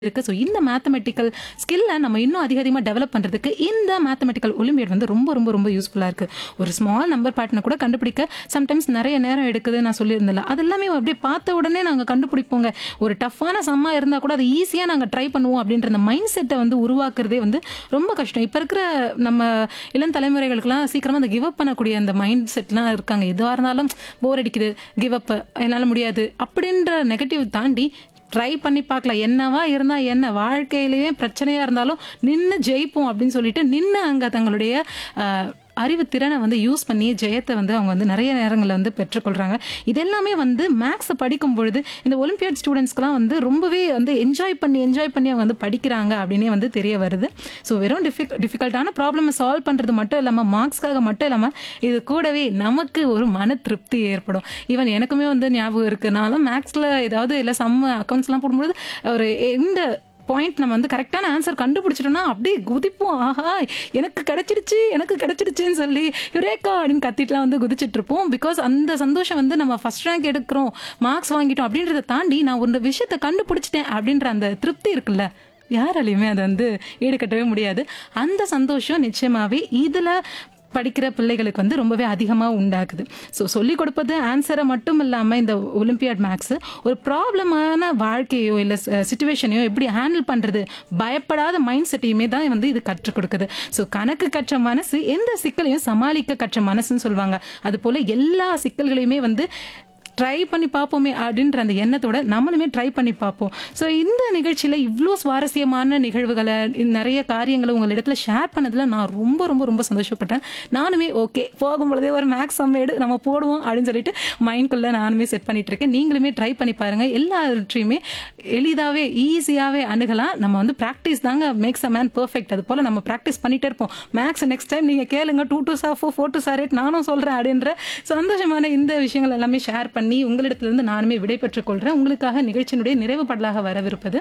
இருக்கு ஸோ இந்த மேத்தமெட்டிக்கல் ஸ்கில்லை நம்ம இன்னும் அதிக அதிகமாக டெவலப் பண்ணுறதுக்கு இந்த மேத்தமெட்டிக்கல் ஒலிம்பியட் வந்து ரொம்ப ரொம்ப ரொம்ப யூஸ்ஃபுல்லாக இருக்குது ஒரு ஸ்மால் நம்பர் பேட்டர்னை கூட கண்டுபிடிக்க சம்டைம்ஸ் நிறைய நேரம் எடுக்குது நான் சொல்லியிருந்தேன் அது எல்லாமே அப்படியே பார்த்த உடனே நாங்கள் கண்டுபிடிப்போங்க ஒரு டஃப்பான சம்மா இருந்தால் கூட அதை ஈஸியாக நாங்கள் ட்ரை பண்ணுவோம் அப்படின்ற அந்த மைண்ட் செட்டை வந்து உருவாக்குறதே வந்து ரொம்ப கஷ்டம் இப்போ இருக்கிற நம்ம இளம் தலைமுறைகளுக்கெல்லாம் சீக்கிரமாக அந்த கிவ் அப் பண்ணக்கூடிய அந்த மைண்ட் செட்லாம் இருக்காங்க எதுவாக இருந்தாலும் போர் அடிக்குது கிவ் அப் என்னால் முடியாது அப்படின்ற நெகட்டிவ் தாண்டி ட்ரை பண்ணி பார்க்கலாம் என்னவா இருந்தா என்ன வாழ்க்கையிலேயே பிரச்சனையா இருந்தாலும் நின்று ஜெயிப்போம் அப்படின்னு சொல்லிட்டு நின்று அங்க தங்களுடைய அஹ், அறிவு திறனை வந்து யூஸ் பண்ணி ஜெயத்தை வந்து அவங்க வந்து நிறைய நேரங்களில் வந்து பெற்றுக்கொள்றாங்க இதெல்லாமே வந்து மேக்ஸை படிக்கும் பொழுது இந்த ஒலிம்பியாட் ஸ்டூடெண்ட்ஸ்க்குலாம் வந்து ரொம்பவே வந்து என்ஜாய் பண்ணி என்ஜாய் பண்ணி அவங்க வந்து படிக்கிறாங்க அப்படின்னே வந்து தெரிய வருது ஸோ வெறும் டிஃபிக் டிஃபிகல்ட்டான ப்ராப்ளமை சால்வ் பண்ணுறது மட்டும் இல்லாமல் மார்க்ஸ்க்காக மட்டும் இல்லாமல் இது கூடவே நமக்கு ஒரு மன திருப்தி ஏற்படும் ஈவன் எனக்குமே வந்து ஞாபகம் இருக்கு நான்லாம் மேக்ஸில் ஏதாவது இல்லை சம்ம அக்கௌண்ட்ஸ்லாம் போடும்போது ஒரு எந்த பாயிண்ட் நம்ம வந்து கரெக்டான ஆன்சர் கண்டுபிடிச்சிட்டோம்னா அப்படியே குதிப்போம் ஆஹா எனக்கு கிடைச்சிடுச்சு எனக்கு கிடைச்சிடுச்சுன்னு சொல்லி யுரேக்கா அப்படின்னு கத்திட்டுலாம் வந்து குதிச்சிட்டு இருப்போம் பிகாஸ் அந்த சந்தோஷம் வந்து நம்ம ஃபர்ஸ்ட் ரேங்க் எடுக்கிறோம் மார்க்ஸ் வாங்கிட்டோம் அப்படின்றத தாண்டி நான் ஒரு விஷயத்தை கண்டுபிடிச்சிட்டேன் அப்படின்ற அந்த திருப்தி இருக்குல்ல யாராலையுமே அதை வந்து ஈடுகட்டவே முடியாது அந்த சந்தோஷம் நிச்சயமாவே இதுல படிக்கிற பிள்ளைகளுக்கு வந்து ரொம்பவே அதிகமாக உண்டாகுது ஸோ சொல்லிக் கொடுப்பது ஆன்சரை மட்டும் இல்லாமல் இந்த ஒலிம்பியாட் மேக்ஸ் ஒரு ப்ராப்ளமான வாழ்க்கையோ இல்லை சுச்சுவேஷனையோ எப்படி ஹேண்டில் பண்ணுறது பயப்படாத மைண்ட் செட்டையுமே தான் வந்து இது கற்றுக் கொடுக்குது ஸோ கணக்கு கற்ற மனசு எந்த சிக்கலையும் சமாளிக்க கற்ற மனசுன்னு சொல்லுவாங்க அது போல் எல்லா சிக்கல்களையுமே வந்து ட்ரை பண்ணி பார்ப்போமே அப்படின்ற அந்த எண்ணத்தோட நம்மளுமே ட்ரை பண்ணி பார்ப்போம் ஸோ இந்த நிகழ்ச்சியில் இவ்வளோ சுவாரஸ்யமான நிகழ்வுகளை நிறைய காரியங்களை உங்களிடத்துல ஷேர் பண்ணதில் நான் ரொம்ப ரொம்ப ரொம்ப சந்தோஷப்பட்டேன் நானுமே ஓகே போகும்பொழுதே ஒரு மேக்ஸ் சம்மேடு நம்ம போடுவோம் அப்படின்னு சொல்லிட்டு மைண்ட்குள்ளே நானுமே செட் பண்ணிட்டு இருக்கேன் நீங்களுமே ட்ரை பண்ணி பாருங்க எல்லாவற்றையுமே எளிதாகவே ஈஸியாகவே அணுகலாம் நம்ம வந்து ப்ராக்டிஸ் தாங்க மேக்ஸ் அ மேன் பெர்ஃபெக்ட் அது போல் நம்ம ப்ராக்டிஸ் பண்ணிட்டே இருப்போம் மேக்ஸ் நெக்ஸ்ட் டைம் நீங்கள் கேளுங்க two two sir four four two sir eight நானும் சொல்கிறேன் அப்படின்ற சந்தோஷமான இந்த விஷயங்கள் எல்லாமே ஷேர் பண்ணி உங்களிடத்திலிருந்து நானுமே விடை பெற்றுக் கொள்கிறேன் உங்களுக்காக நிகழ்ச்சியினுடைய நிறைவு பாடலாக வரவிருப்பது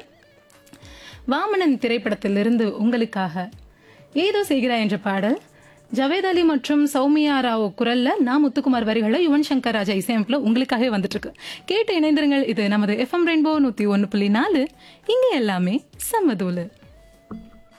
வாமனன் திரைப்படத்திலிருந்து உங்களுக்காக ஏதோ செய்கிறாய் என்ற பாடல் ஜவேத் அலி மற்றும் சௌமியா ராவ் குரல்ல நான் முத்துக்குமார் வரிகளில் யுவன் சங்கர் ராஜா இசையமைப்புல உங்களுக்காகவே வந்துட்டு இருக்கு கேட்டு இணைந்திருங்கள் இது நமது எஃப்எம் ரெயின்போ நூத்தி ஒன்னு புள்ளி நாலு இங்க எல்லாமே சம்மதூலு